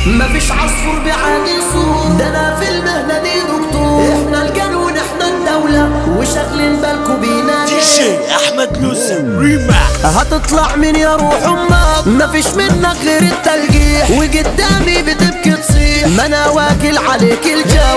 مفيش عصفور بعادي صور ده انا في المهنة دي دكتور احنا القانون احنا الدولة وشغلين بالكو بينا دي جي احمد لوسن ريما هتطلع من يا روح امك مفيش منك غير التلقيح وقدامي بتبكي تصيح ما انا واكل عليك الجو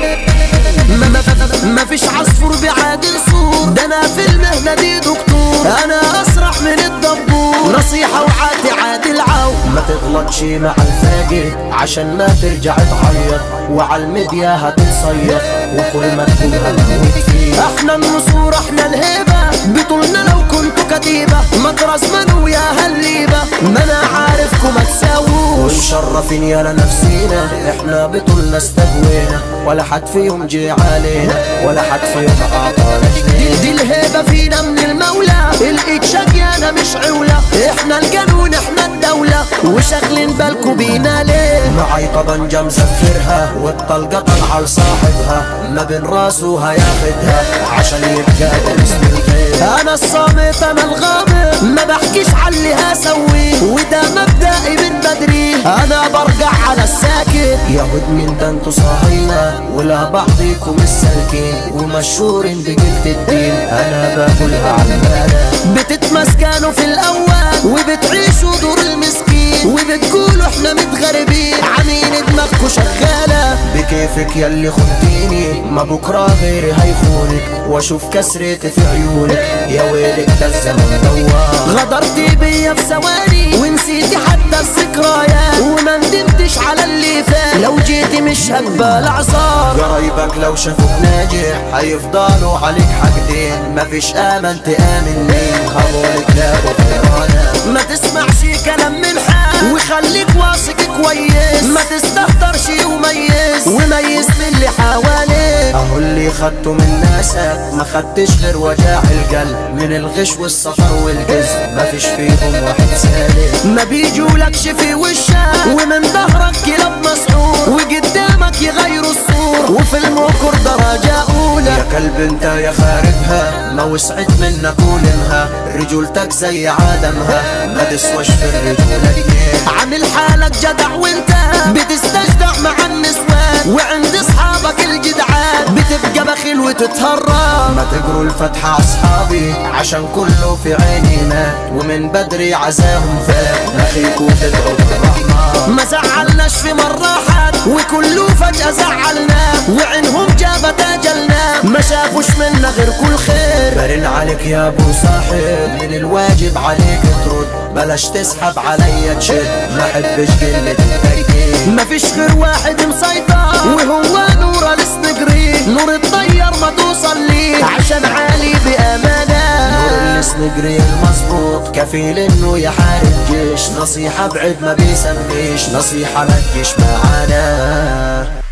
ما ما ما فيش عصفور بعادل صور ده انا في المهنة دي دكتور انا اسرع من الدبور نصيحة وعادي عادل عو ما تغلطش مع الفاجر عشان ما ترجع تعيط وعلى الميديا هتتصيط وكل ما تكون هتموت فيه احنا النصور احنا الهيبة بطولنا لو كنتوا كتيبة مطرز من ويا هالليبة ما انا عارفكم ما تساووش ومشرفين يا نفسينا احنا بطولنا استهوينا ولا حد فيهم جي علينا ولا حد فيهم اعطانا جنيه دي الهيبة فينا من المولى الايد شقيانة مش عولة احنا القانون احنا الدولة وشغلين بالكو بينا ليه معي طبنجة مزفرها والطلقة طالعة لصاحبها ما بين راسه هياخدها عشان يبقى اسم الغير انا الصامت انا الغامض ما بحكيش على اللي هسويه وده مبدئي من بدري انا برجع على الساكت يهود من ده انتوا صهاينة ولا بعضكم السالكين ومشهورين بقلة الدين انا باكلها على المانا بتتمسكنوا في الاول وبتعيشوا دور المسكين وبتقولوا احنا متغربين عاملين دماغكوا شغالة بكيفك يلي خدتيني ما بكرة غيري هيخونك واشوف كسرتي في عيونك يا ويلك ده الزمن دوار غدرتي بيا في ثواني ونسيتي حتى الذكريات وما ندمتش على اللي فات لو جيتي مش هقبل اعذار قرايبك لو شافوك ناجح هيفضلوا عليك حاجتين مفيش امل تامن مين هقولك لا بخيرانة ما تسمعش كلام من حال وخليك واثق كويس ما تستهترش وميز وميز في اللي حواليك اهو اللي خدته من ناسك ما خدتش غير وجاع القلب من الغش والسفر والجزم ما فيش فيهم واحد سالم ما بيجولكش في وشك ومن ظهرك كلاب مسعور وقدامك يغيروا الصور وفي الموكر درجة أولى يا كلب انت يا خاربها ما وسعت منك ولمها رجولتك زي عدمها ما تسواش في الرجولة جنيه عامل حالك جدع وانت بتستجدع مع النسوان وعند اصحابك الجدعان بتبقى بخيل وتتهرب ما تجروا الفتحة اصحابي عشان كله في عيني مات ومن بدري عزاهم فات نخيكوا تدعوا بالرحمن ما زعلناش في مرة حد وكله فجأة زعلناه وعينهم جابت اجلنا ما شافوش منا غير كل خير برن عليك يا ابو صاحب من الواجب عليك ترد بلاش تسحب عليا تشد ما حبش قلة التركيب مفيش غير واحد مسيطر وهو نور السنجري نور الطير ما توصل ليه عشان عالي بأمانة نور السنجري المظبوط كفيل انه يحارب جيش نصيحة بعد ما بيسميش نصيحة ما تجيش معانا